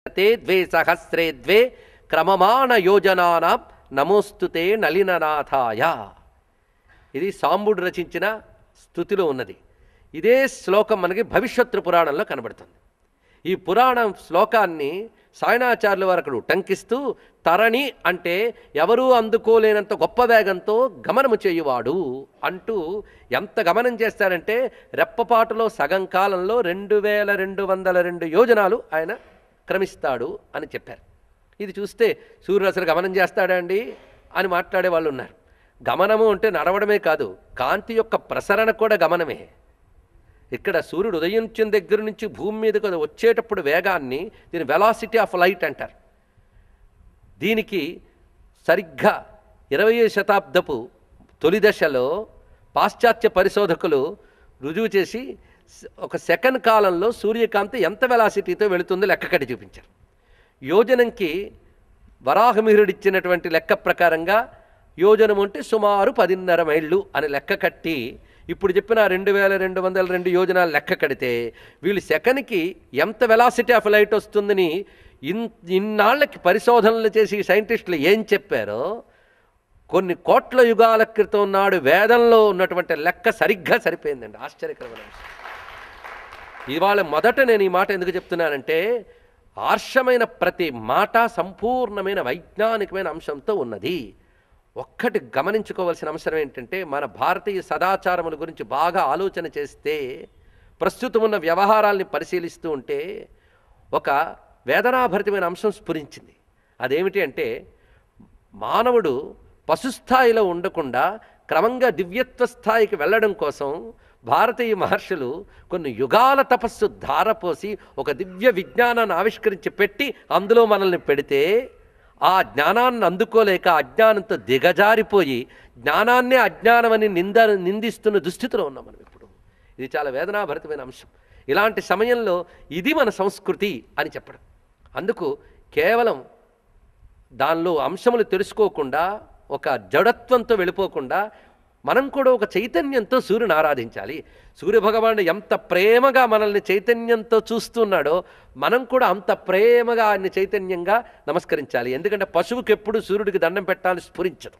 తే ద్వే సహస్రే ద్వే క్రమమాణ యోజనానాం నమోస్తుతే నలిననాథాయ ఇది సాంబుడు రచించిన స్థుతిలో ఉన్నది ఇదే శ్లోకం మనకి భవిష్యత్తు పురాణంలో కనబడుతుంది ఈ పురాణం శ్లోకాన్ని సాయణాచార్యుల వారు అక్కడ ఉటంకిస్తూ తరణి అంటే ఎవరూ అందుకోలేనంత గొప్ప వేగంతో గమనము చేయువాడు అంటూ ఎంత గమనం చేస్తారంటే రెప్పపాటులో సగం కాలంలో రెండు వేల రెండు వందల రెండు యోజనాలు ఆయన క్రమిస్తాడు అని చెప్పారు ఇది చూస్తే సూర్యుడు అసలు గమనం చేస్తాడా అండి అని మాట్లాడే వాళ్ళు ఉన్నారు గమనము అంటే నడవడమే కాదు కాంతి యొక్క ప్రసరణ కూడా గమనమే ఇక్కడ సూర్యుడు ఉదయించిన దగ్గర నుంచి భూమి మీదకు అది వచ్చేటప్పుడు వేగాన్ని దీని వెలాసిటీ ఆఫ్ లైట్ అంటారు దీనికి సరిగ్గా ఇరవై శతాబ్దపు తొలి దశలో పాశ్చాత్య పరిశోధకులు రుజువు చేసి స- ఒక సెకండ్ కాలంలో సూర్యకాంతి ఎంత వెలాసిటీతో వెళుతుందో లెక్క కట్టి చూపించారు యోజనంకి వరాహమిహిరుడిచ్చినటువంటి లెక్క ప్రకారంగా యోజనం అంటే సుమారు పదిన్నర మైళ్ళు అని లెక్క కట్టి ఇప్పుడు చెప్పిన రెండు వేల రెండు వందల రెండు యోజనాలు లెక్క కడితే వీళ్ళు సెకండ్కి ఎంత వెలాసిటీ ఆఫ్ లైట్ వస్తుందని ఇన్ ఇన్నాళ్ళకి పరిశోధనలు చేసి సైంటిస్టులు ఏం చెప్పారో కొన్ని కోట్ల యుగాల క్రితం నాడు వేదంలో ఉన్నటువంటి లెక్క సరిగ్గా సరిపోయిందండి ఆశ్చర్యకరమైన విషయం ఇవాళ మొదట నేను ఈ మాట ఎందుకు చెప్తున్నానంటే ఆర్షమైన ప్రతి మాట సంపూర్ణమైన వైజ్ఞానికమైన అంశంతో ఉన్నది ఒక్కటి గమనించుకోవాల్సిన అంశం ఏంటంటే మన భారతీయ సదాచారముల గురించి బాగా ఆలోచన చేస్తే ప్రస్తుతం ఉన్న వ్యవహారాల్ని పరిశీలిస్తూ ఉంటే ఒక వేదనాభరితమైన అంశం స్ఫురించింది అదేమిటి అంటే మానవుడు పశుస్థాయిలో ఉండకుండా క్రమంగా దివ్యత్వ స్థాయికి వెళ్ళడం కోసం భారతీయ మహర్షులు కొన్ని యుగాల తపస్సు ధారపోసి ఒక దివ్య విజ్ఞానాన్ని ఆవిష్కరించి పెట్టి అందులో మనల్ని పెడితే ఆ జ్ఞానాన్ని అందుకోలేక అజ్ఞానంతో దిగజారిపోయి జ్ఞానాన్నే అజ్ఞానమని నింద నిందిస్తున్న దుస్థితిలో ఉన్నాం మనం ఇప్పుడు ఇది చాలా వేదనాభరితమైన అంశం ఇలాంటి సమయంలో ఇది మన సంస్కృతి అని చెప్పడం అందుకు కేవలం దానిలో అంశములు తెలుసుకోకుండా ఒక జడత్వంతో వెళ్ళిపోకుండా మనం కూడా ఒక చైతన్యంతో సూర్యుని ఆరాధించాలి సూర్యభగవానుడు ఎంత ప్రేమగా మనల్ని చైతన్యంతో చూస్తున్నాడో మనం కూడా అంత ప్రేమగా ఆయన్ని చైతన్యంగా నమస్కరించాలి ఎందుకంటే పశువుకి ఎప్పుడు సూర్యుడికి దండం పెట్టాలని స్ఫురించదు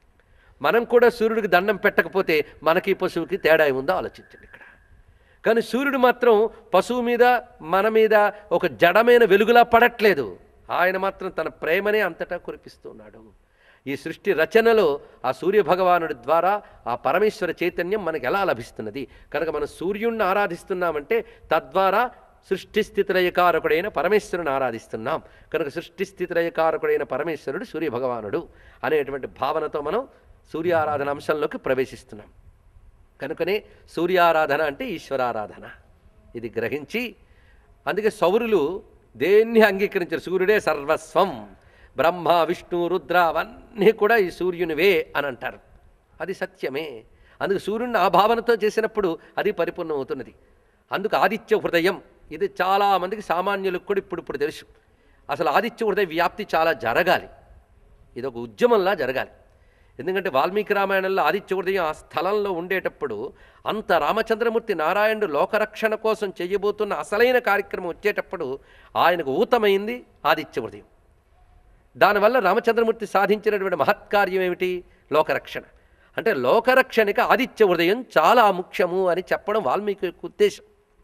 మనం కూడా సూర్యుడికి దండం పెట్టకపోతే మనకి పశువుకి తేడా ఏముందో ఆలోచించండి ఇక్కడ కానీ సూర్యుడు మాత్రం పశువు మీద మన మీద ఒక జడమైన వెలుగులా పడట్లేదు ఆయన మాత్రం తన ప్రేమనే అంతటా కురిపిస్తున్నాడు ఈ సృష్టి రచనలో ఆ సూర్య భగవానుడి ద్వారా ఆ పరమేశ్వర చైతన్యం మనకు ఎలా లభిస్తున్నది కనుక మనం సూర్యుణ్ణి ఆరాధిస్తున్నామంటే తద్వారా సృష్టి స్థితిలయకారకుడైన పరమేశ్వరుని ఆరాధిస్తున్నాం కనుక సృష్టి స్థితిలయకారకుడైన పరమేశ్వరుడు సూర్య భగవానుడు అనేటువంటి భావనతో మనం సూర్యారాధన అంశంలోకి ప్రవేశిస్తున్నాం కనుకనే సూర్యారాధన అంటే ఈశ్వరారాధన ఇది గ్రహించి అందుకే సౌరులు దేన్ని అంగీకరించారు సూర్యుడే సర్వస్వం బ్రహ్మ విష్ణు రుద్ర అవన్నీ కూడా ఈ సూర్యునివే అని అంటారు అది సత్యమే అందుకు సూర్యుడిని ఆ భావనతో చేసినప్పుడు అది పరిపూర్ణం అవుతున్నది అందుకు ఆదిత్య హృదయం ఇది చాలా మందికి సామాన్యులకు కూడా ఇప్పుడు ఇప్పుడు తెలుసు అసలు ఆదిత్య హృదయ వ్యాప్తి చాలా జరగాలి ఇది ఒక ఉద్యమంలా జరగాలి ఎందుకంటే వాల్మీకి రామాయణంలో ఆదిత్య హృదయం ఆ స్థలంలో ఉండేటప్పుడు అంత రామచంద్రమూర్తి నారాయణుడు లోకరక్షణ కోసం చేయబోతున్న అసలైన కార్యక్రమం వచ్చేటప్పుడు ఆయనకు ఊతమైంది ఆదిత్య హృదయం దానివల్ల రామచంద్రమూర్తి సాధించినటువంటి మహత్కార్యం ఏమిటి లోకరక్షణ అంటే లోకరక్షణకి ఆదిత్య హృదయం చాలా ముఖ్యము అని చెప్పడం వాల్మీకి యొక్క ఉద్దేశం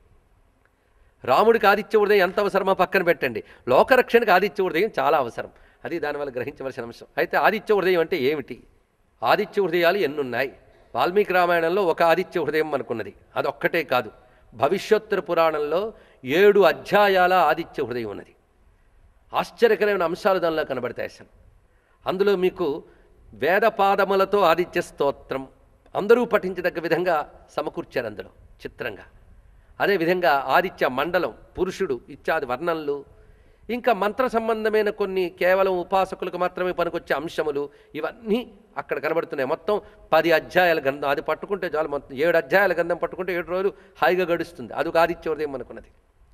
రాముడికి ఆదిత్య హృదయం ఎంత అవసరమో పక్కన పెట్టండి లోకరక్షణకి ఆదిత్య హృదయం చాలా అవసరం అది దానివల్ల గ్రహించవలసిన అంశం అయితే ఆదిత్య హృదయం అంటే ఏమిటి ఆదిత్య హృదయాలు ఎన్నున్నాయి వాల్మీకి రామాయణంలో ఒక ఆదిత్య హృదయం అనుకున్నది అదొక్కటే కాదు భవిష్యోత్తర పురాణంలో ఏడు అధ్యాయాల ఆదిత్య హృదయం ఉన్నది ఆశ్చర్యకరమైన అంశాలు దానిలో కనబడతాయి అసలు అందులో మీకు వేదపాదములతో ఆదిత్య స్తోత్రం అందరూ పఠించదగ్గ విధంగా సమకూర్చారు అందులో చిత్రంగా అదేవిధంగా ఆదిత్య మండలం పురుషుడు ఇత్యాది వర్ణనలు ఇంకా మంత్ర సంబంధమైన కొన్ని కేవలం ఉపాసకులకు మాత్రమే పనికొచ్చే అంశములు ఇవన్నీ అక్కడ కనబడుతున్నాయి మొత్తం పది అధ్యాయాల గంధం అది పట్టుకుంటే చాలు మొత్తం ఏడు అధ్యాయాల గంధం పట్టుకుంటే ఏడు రోజులు హాయిగా గడుస్తుంది అది ఒక ఆదిత్య హృదయం అనుకున్నది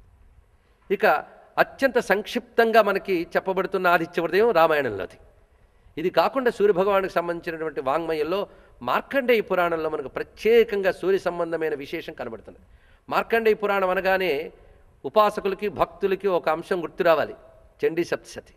ఇక అత్యంత సంక్షిప్తంగా మనకి చెప్పబడుతున్న ఆదిత్య హృదయం రామాయణంలోది ఇది కాకుండా సూర్యభగవానికి సంబంధించినటువంటి వాంగ్మయంలో మార్కండేయ పురాణంలో మనకు ప్రత్యేకంగా సూర్య సంబంధమైన విశేషం కనబడుతుంది మార్కండేయ పురాణం అనగానే ఉపాసకులకి భక్తులకి ఒక అంశం గుర్తు రావాలి చండీ సప్తశతి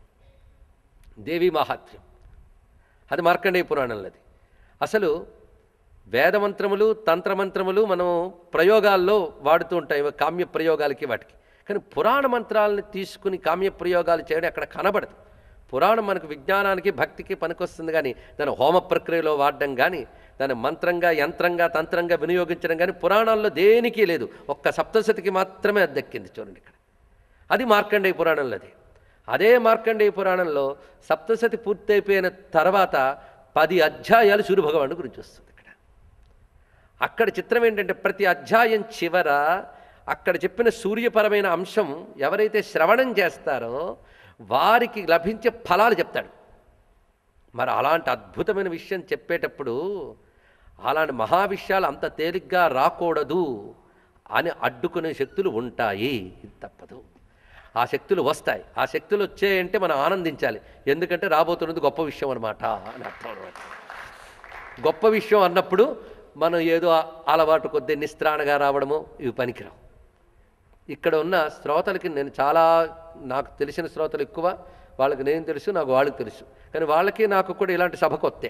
దేవి మహాత్మ్యం అది మార్కండేయ పురాణంలోది అసలు వేదమంత్రములు తంత్రమంత్రములు మనం ప్రయోగాల్లో వాడుతూ ఉంటాయి కామ్య ప్రయోగాలకి వాటికి కానీ పురాణ మంత్రాలను తీసుకుని కామ్య ప్రయోగాలు చేయడం అక్కడ కనబడదు పురాణం మనకు విజ్ఞానానికి భక్తికి పనికొస్తుంది కానీ దాని హోమ ప్రక్రియలో వాడడం కానీ దాని మంత్రంగా యంత్రంగా తంత్రంగా వినియోగించడం కానీ పురాణాల్లో దేనికి లేదు ఒక్క సప్తశతికి మాత్రమే అది దక్కింది చూడండి ఇక్కడ అది మార్కండేయ పురాణంలోది అదే మార్కండేయ పురాణంలో సప్తశతి పూర్తయిపోయిన తర్వాత పది అధ్యాయాలు సూర్యభగవానుడి గురించి వస్తుంది ఇక్కడ అక్కడ చిత్రం ఏంటంటే ప్రతి అధ్యాయం చివర అక్కడ చెప్పిన సూర్యపరమైన అంశం ఎవరైతే శ్రవణం చేస్తారో వారికి లభించే ఫలాలు చెప్తాడు మరి అలాంటి అద్భుతమైన విషయం చెప్పేటప్పుడు అలాంటి మహా విషయాలు అంత తేలిగ్గా రాకూడదు అని అడ్డుకునే శక్తులు ఉంటాయి ఇది తప్పదు ఆ శక్తులు వస్తాయి ఆ శక్తులు వచ్చాయంటే మనం ఆనందించాలి ఎందుకంటే రాబోతున్నది గొప్ప విషయం అనమాట అని అర్థం అనమాట గొప్ప విషయం అన్నప్పుడు మనం ఏదో అలవాటు కొద్ది నిస్త్రాణగా రావడమో ఇవి పనికిరావు ఇక్కడ ఉన్న శ్రోతలకి నేను చాలా నాకు తెలిసిన శ్రోతలు ఎక్కువ వాళ్ళకి నేను తెలుసు నాకు వాళ్ళకి తెలుసు కానీ వాళ్ళకి నాకు కూడా ఇలాంటి సభ కొత్తే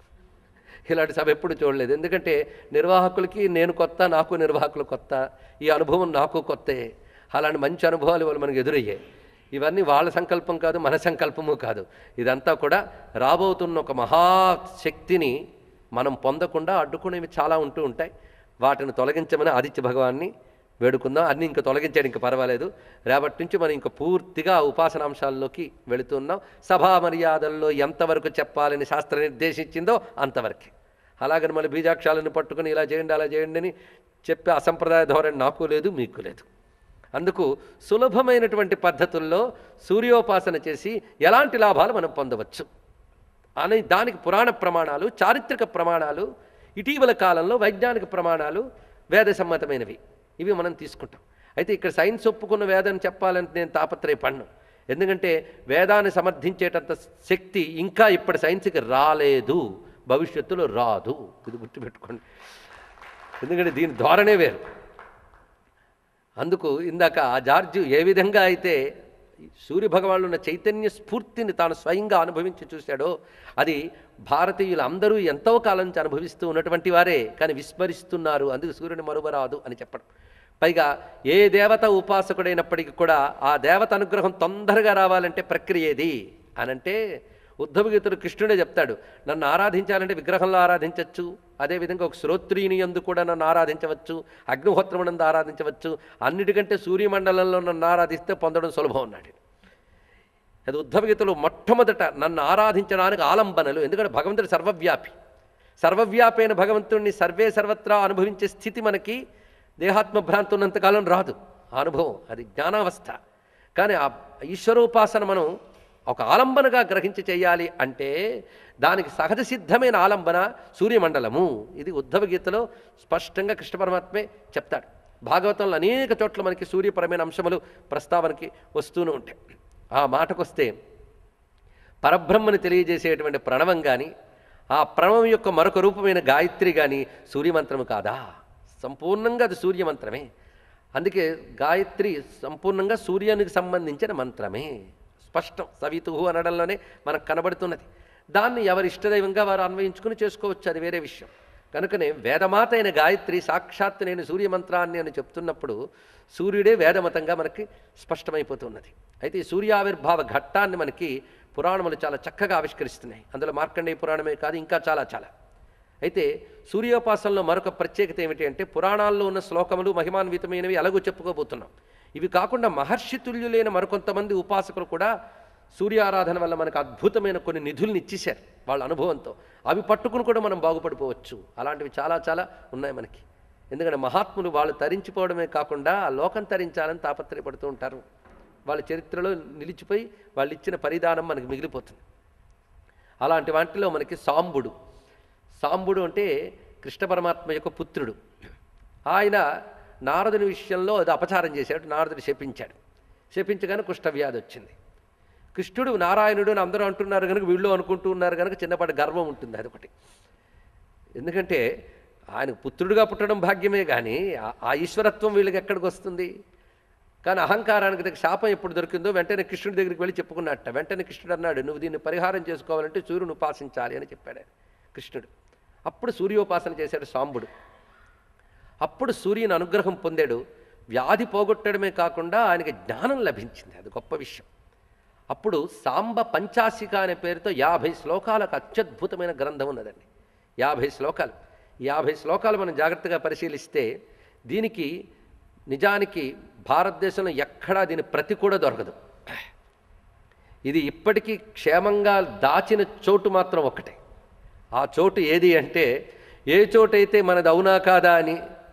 ఇలాంటి సభ ఎప్పుడు చూడలేదు ఎందుకంటే నిర్వాహకులకి నేను కొత్త నాకు నిర్వాహకులు కొత్త ఈ అనుభవం నాకు కొత్తే అలాంటి మంచి అనుభవాలు వాళ్ళు మనకు ఎదురయ్యాయి ఇవన్నీ వాళ్ళ సంకల్పం కాదు మన సంకల్పము కాదు ఇదంతా కూడా రాబోతున్న ఒక మహాశక్తిని మనం పొందకుండా అడ్డుకునేవి చాలా ఉంటూ ఉంటాయి వాటిని తొలగించమని ఆదిత్య భగవాన్ని వేడుకుందాం అన్ని ఇంకా తొలగించాడు ఇంకా పర్వాలేదు రేపటి నుంచి మనం ఇంకా పూర్తిగా ఉపాసనాంశాల్లోకి వెళుతున్నాం సభా మర్యాదల్లో ఎంతవరకు చెప్పాలని శాస్త్రం నిర్దేశించిందో అంతవరకే అలాగని మళ్ళీ బీజాక్షాలను పట్టుకుని ఇలా చేయండి అలా చేయండి అని చెప్పే అసంప్రదాయ ధోరణి నాకు లేదు మీకు లేదు అందుకు సులభమైనటువంటి పద్ధతుల్లో సూర్యోపాసన చేసి ఎలాంటి లాభాలు మనం పొందవచ్చు అని దానికి పురాణ ప్రమాణాలు చారిత్రక ప్రమాణాలు ఇటీవల కాలంలో వైజ్ఞానిక ప్రమాణాలు వేద సమ్మతమైనవి ఇవి మనం తీసుకుంటాం అయితే ఇక్కడ సైన్స్ ఒప్పుకున్న వేదాన్ని చెప్పాలంటే నేను తాపత్రయపడ్ను ఎందుకంటే వేదాన్ని సమర్థించేటంత శక్తి ఇంకా ఇప్పటి సైన్స్కి రాలేదు భవిష్యత్తులో రాదు ఇది గుర్తుపెట్టుకోండి ఎందుకంటే దీని ధోరణే వేరు అందుకు ఇందాక ఆ జార్జు ఏ విధంగా అయితే సూర్యభగవానుడు ఉన్న చైతన్య స్ఫూర్తిని తాను స్వయంగా అనుభవించి చూశాడో అది భారతీయులు అందరూ ఎంతో కాలం నుంచి అనుభవిస్తూ ఉన్నటువంటి వారే కానీ విస్మరిస్తున్నారు అందుకు సూర్యుని మరువరాదు అని చెప్పడం పైగా ఏ దేవత ఉపాసకుడైనప్పటికీ కూడా ఆ దేవత అనుగ్రహం తొందరగా రావాలంటే ప్రక్రియ ఏది అనంటే ఉద్ధవగీతుడు కృష్ణుడే చెప్తాడు నన్ను ఆరాధించాలంటే విగ్రహంలో ఆరాధించవచ్చు అదేవిధంగా ఒక శ్రోత్రియుని ఎందు కూడా నన్ను ఆరాధించవచ్చు అగ్నిహోత్రమునందు ఆరాధించవచ్చు అన్నిటికంటే సూర్యమండలంలో నన్ను ఆరాధిస్తే పొందడం సులభం అన్నాడు అది ఉద్ధవగీతలో మొట్టమొదట నన్ను ఆరాధించడానికి ఆలంబనలు ఎందుకంటే భగవంతుడు సర్వవ్యాపి సర్వవ్యాపి అయిన భగవంతుడిని సర్వే సర్వత్రా అనుభవించే స్థితి మనకి దేహాత్మ భ్రాంతి ఉన్నంతకాలం రాదు ఆ అనుభవం అది జ్ఞానావస్థ కానీ ఆ ఈశ్వరోపాసన మనం ఒక ఆలంబనగా గ్రహించి చేయాలి అంటే దానికి సహజ సిద్ధమైన ఆలంబన సూర్యమండలము ఇది ఉద్ధవ గీతలో స్పష్టంగా కృష్ణ పరమాత్మే చెప్తాడు భాగవతంలో అనేక చోట్ల మనకి సూర్యపరమైన అంశములు ప్రస్తావనకి వస్తూనే ఉంటాయి ఆ మాటకొస్తే పరబ్రహ్మని తెలియజేసేటువంటి ప్రణవం కానీ ఆ ప్రణవం యొక్క మరొక రూపమైన గాయత్రి కానీ సూర్యమంత్రము కాదా సంపూర్ణంగా అది సూర్యమంత్రమే అందుకే గాయత్రి సంపూర్ణంగా సూర్యానికి సంబంధించిన మంత్రమే స్పష్టం సవితుహు అనడంలోనే మనకు కనబడుతున్నది దాన్ని ఎవరి ఇష్టదైవంగా వారు అన్వయించుకుని చేసుకోవచ్చు అది వేరే విషయం కనుకనే వేదమాత అయిన గాయత్రి సాక్షాత్ నేను సూర్యమంత్రాన్ని అని చెప్తున్నప్పుడు సూర్యుడే వేదమతంగా మనకి స్పష్టమైపోతున్నది అయితే ఈ సూర్యావిర్భావ ఘట్టాన్ని మనకి పురాణములు చాలా చక్కగా ఆవిష్కరిస్తున్నాయి అందులో మార్కండేయ పురాణమే కాదు ఇంకా చాలా చాలా అయితే సూర్యోపాసనలో మరొక ప్రత్యేకత ఏమిటి అంటే పురాణాల్లో ఉన్న శ్లోకములు మహిమాన్వితమైనవి ఎలాగో చెప్పుకోబోతున్నాం ఇవి కాకుండా మహర్షి తుల్యులైన మరికొంతమంది ఉపాసకులు కూడా సూర్యారాధన వల్ల మనకు అద్భుతమైన కొన్ని నిధుల్ని ఇచ్చేశారు వాళ్ళ అనుభవంతో అవి పట్టుకుని కూడా మనం బాగుపడిపోవచ్చు అలాంటివి చాలా చాలా ఉన్నాయి మనకి ఎందుకంటే మహాత్ములు వాళ్ళు తరించిపోవడమే కాకుండా ఆ లోకం తరించాలని తాపత్రయపడుతూ ఉంటారు వాళ్ళ చరిత్రలో నిలిచిపోయి వాళ్ళు ఇచ్చిన పరిధానం మనకి మిగిలిపోతుంది అలాంటి వాటిలో మనకి సాంబుడు సాంబుడు అంటే కృష్ణ పరమాత్మ యొక్క పుత్రుడు ఆయన నారదుని విషయంలో అది అపచారం చేశాడు నారదుడు శపించాడు శపించగానే కుష్ఠవ్యాధి వచ్చింది కృష్ణుడు నారాయణుడు అని అందరూ అంటున్నారు కనుక వీళ్ళు అనుకుంటూ ఉన్నారు కనుక చిన్నపాటి గర్వం ఉంటుంది అదొకటి ఎందుకంటే ఆయన పుత్రుడిగా పుట్టడం భాగ్యమే కానీ ఆ- ఆ ఈశ్వరత్వం వీళ్ళకి ఎక్కడికి వస్తుంది కానీ అహంకారానికి దగ్గర శాపం ఎప్పుడు దొరికిందో వెంటనే కృష్ణుడి దగ్గరికి వెళ్ళి చెప్పుకున్నట్ట వెంటనే కృష్ణుడు అన్నాడు నువ్వు దీన్ని పరిహారం చేసుకోవాలంటే సూర్యుని ఉపాసించాలి అని చెప్పాడు ఆయన కృష్ణుడు అప్పుడు సూర్యోపాసన చేశాడు సాంబుడు అప్పుడు సూర్యుని అనుగ్రహం పొందాడు వ్యాధి పోగొట్టడమే కాకుండా ఆయనకి జ్ఞానం లభించింది అది గొప్ప విషయం అప్పుడు సాంబ పంచాశిక అనే పేరుతో యాభై శ్లోకాలకు అత్యద్భుతమైన గ్రంథం ఉన్నదండి యాభై శ్లోకాలు యాభై శ్లోకాలు మనం జాగ్రత్తగా పరిశీలిస్తే దీనికి నిజానికి భారతదేశంలో ఎక్కడా దీని ప్రతి కూడా దొరకదు ఇది ఇప్పటికీ క్షేమంగా దాచిన చోటు మాత్రం ఒకటే ఆ చోటు ఏది అంటే ఏ చోటైతే మనది అవునా కాదా అని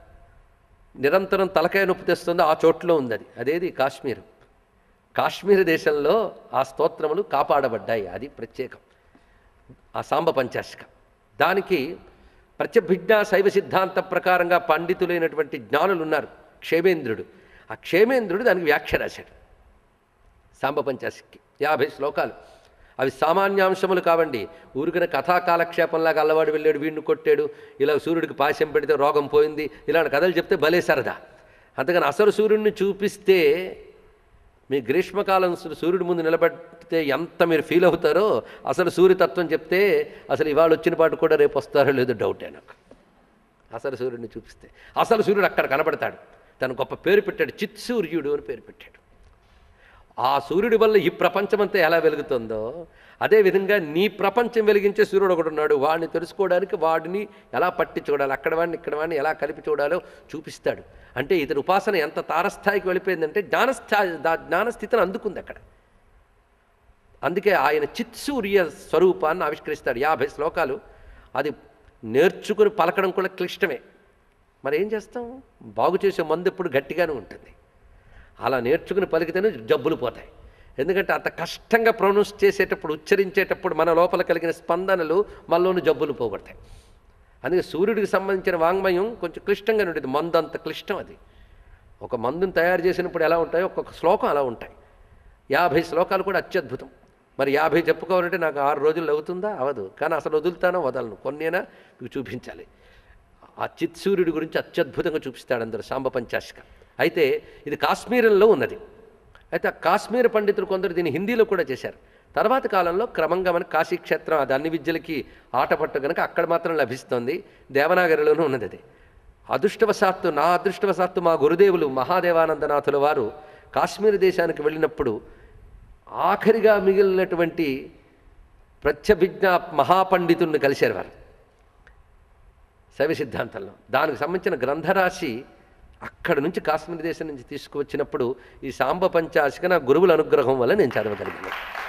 నిరంతరం తలకాయ నొప్పి తెస్తుందో ఆ చోట్లో ఉంది అది అదేది కాశ్మీర్ కాశ్మీర్ దేశంలో ఆ స్తోత్రములు కాపాడబడ్డాయి అది ప్రత్యేకం ఆ సాంబ పంచాశిక దానికి ప్రత్యభిజ్ఞా శైవ సిద్ధాంత ప్రకారంగా పండితులైనటువంటి జ్ఞానులు ఉన్నారు క్షేమేంద్రుడు ఆ క్షేమేంద్రుడు దానికి వ్యాఖ్య రాశాడు సాంబ పంచాశికి యాభై శ్లోకాలు అవి సామాన్యాంశములు కావండి ఊరికనే కథా కాలక్షేపంలాగా అల్లవాడు వెళ్ళాడు వీడిని కొట్టాడు ఇలా సూర్యుడికి పాశం పెడితే రోగం పోయింది ఇలాంటి కథలు చెప్తే భలే సరదా అంతగాని అసలు సూర్యుడిని చూపిస్తే మీ గ్రీష్మకాలం సూ- సూర్యుడి ముందు నిలబడితే ఎంత మీరు ఫీల్ అవుతారో అసలు సూర్యతత్వం చెప్తే అసలు ఇవాళ వచ్చిన పాటు కూడా రేపు వస్తారో లేదో డౌటే నాకు అసలు సూర్యుడిని చూపిస్తే అసలు సూర్యుడు అక్కడ కనబడతాడు తను గొప్ప పేరు పెట్టాడు చిత్ సూర్యుడు అని పేరు పెట్టాడు ఆ సూర్యుడి వల్ల ఈ ప్రపంచమంతా ఎలా వెలుగుతుందో అదేవిధంగా నీ ప్రపంచం వెలిగించే సూర్యుడు ఒకడు ఉన్నాడు వాడిని తెలుసుకోవడానికి వాడిని ఎలా పట్టి చూడాలి అక్కడ వాడిని ఇక్కడ వాడిని ఎలా కలిపి చూడాలో చూపిస్తాడు అంటే ఇతని ఉపాసన ఎంత తారస్థాయికి వెళ్ళిపోయిందంటే జ్ఞానస్థాయి దా- జ్ఞానస్థితిని అందుకుంది అక్కడ అందుకే ఆయన చిత్సూర్య స్వరూపాన్ని ఆవిష్కరిస్తాడు యాభై శ్లోకాలు అది నేర్చుకుని పలకడం కూడా క్లిష్టమే మరి ఏం చేస్తాం బాగు చేసే మందు ఎప్పుడు గట్టిగానే ఉంటుంది అలా నేర్చుకుని పలికితేనే జబ్బులు పోతాయి ఎందుకంటే అంత కష్టంగా ప్రొనౌన్స్ చేసేటప్పుడు ఉచ్చరించేటప్పుడు మన లోపల కలిగిన స్పందనలు మనలోని జబ్బులు పోగొడతాయి అందుకే సూర్యుడికి సంబంధించిన వాంగ్మయం కొంచెం క్లిష్టంగా ఉంటుంది మందు అంత క్లిష్టం అది ఒక మందుని తయారు చేసినప్పుడు ఎలా ఉంటాయో ఒక్కొక్క శ్లోకం అలా ఉంటాయి యాభై శ్లోకాలు కూడా అత్యద్భుతం మరి యాభై చెప్పుకోవాలంటే నాకు ఆరు రోజులు అవుతుందా అవదు కానీ అసలు వదులుతానో వదలను కొన్నైనా మీకు చూపించాలి ఆ చిత్సూర్యుడి గురించి అత్యద్భుతంగా చూపిస్తాడు అందరు సాంబ పంచాశిక అయితే ఇది కాశ్మీరంలో ఉన్నది అయితే ఆ కాశ్మీర పండితులు కొందరు దీన్ని హిందీలో కూడా చేశారు తర్వాత కాలంలో క్రమంగా మనకి కాశీక్షేత్రం అది అన్ని విద్యలకి ఆటపట్టు కనుక అక్కడ మాత్రం లభిస్తుంది దేవనాగరిలోనూ ఉన్నది అది అదృష్టవశాత్తు నా అదృష్టవశాత్తు మా గురుదేవులు మహాదేవానందనాథుల వారు కాశ్మీర్ దేశానికి వెళ్ళినప్పుడు ఆఖరిగా మిగిలినటువంటి ప్రత్యభిజ్ఞ మహాపండితుల్ని కలిశారు వారు శైవ సిద్ధాంతంలో దానికి సంబంధించిన గ్రంథరాశి అక్కడ నుంచి కాశ్మీర్ దేశం నుంచి తీసుకువచ్చినప్పుడు ఈ సాంబ పంచాశిక నా గురువుల అనుగ్రహం వల్ల నేను చదవగలిగాను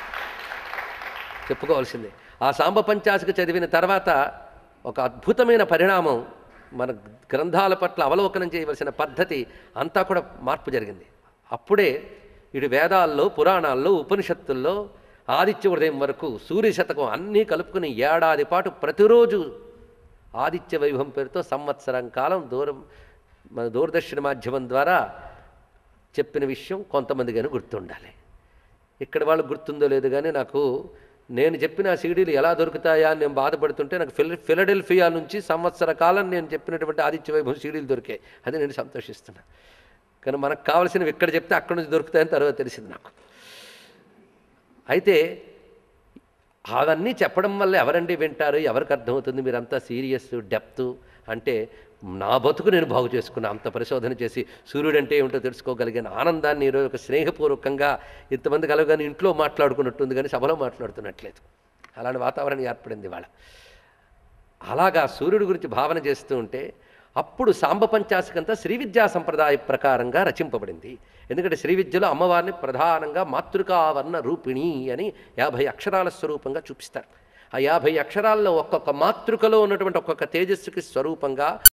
చెప్పుకోవాల్సిందే ఆ సాంబ పంచాశిక చదివిన తర్వాత ఒక అద్భుతమైన పరిణామం మన గ్రంథాల పట్ల అవలోకనం చేయవలసిన పద్ధతి అంతా కూడా మార్పు జరిగింది అప్పుడే ఇటు వేదాల్లో పురాణాల్లో ఉపనిషత్తుల్లో ఆదిత్య ఉదయం వరకు సూర్య శతకం అన్నీ కలుపుకుని ఏడాది పాటు ప్రతిరోజు ఆదిత్య వైభవం పేరుతో సంవత్సరం కాలం దూరం మన దూరదర్శన మాధ్యమం ద్వారా చెప్పిన విషయం కొంతమంది కానీ గుర్తుండాలి ఇక్కడ వాళ్ళు గుర్తుందో లేదు కానీ నాకు నేను చెప్పిన ఆ సీడీలు ఎలా దొరుకుతాయా అని నేను బాధపడుతుంటే నాకు ఫిల ఫిలడెల్ఫియా నుంచి సంవత్సర కాలం నేను చెప్పినటువంటి ఆదిత్య వైభవం సీడీలు దొరికాయి అది నేను సంతోషిస్తున్నా కానీ మనకు కావాల్సినవి ఇక్కడ చెప్తే అక్కడ నుంచి దొరుకుతాయని తర్వాత తెలిసింది నాకు అయితే అవన్నీ చెప్పడం వల్ల ఎవరండి వింటారు ఎవరికి అర్థమవుతుంది మీరంతా సీరియస్ డెప్త్ అంటే నా బతుకు నేను బాగు చేసుకున్నా అంత పరిశోధన చేసి సూర్యుడు అంటే ఏమిటో తెలుసుకోగలిగిన ఆనందాన్ని ఈరోజు ఒక స్నేహపూర్వకంగా ఇంతమంది కలవగానే ఇంట్లో మాట్లాడుకున్నట్టుంది కానీ సభలో మాట్లాడుతున్నట్లేదు అలాంటి వాతావరణం ఏర్పడింది వాళ్ళ అలాగా సూర్యుడి గురించి భావన చేస్తూ ఉంటే అప్పుడు సాంబ పంచాశకంతా శ్రీ విద్యా సంప్రదాయ ప్రకారంగా రచింపబడింది ఎందుకంటే శ్రీ విద్యలో అమ్మవారిని ప్రధానంగా మాతృకావర్ణ రూపిణి అని యాభై అక్షరాల స్వరూపంగా చూపిస్తారు ఆ యాభై అక్షరాల్లో ఒక్కొక్క మాతృకలో ఉన్నటువంటి ఒక్కొక్క తేజస్సుకి స్వరూపంగా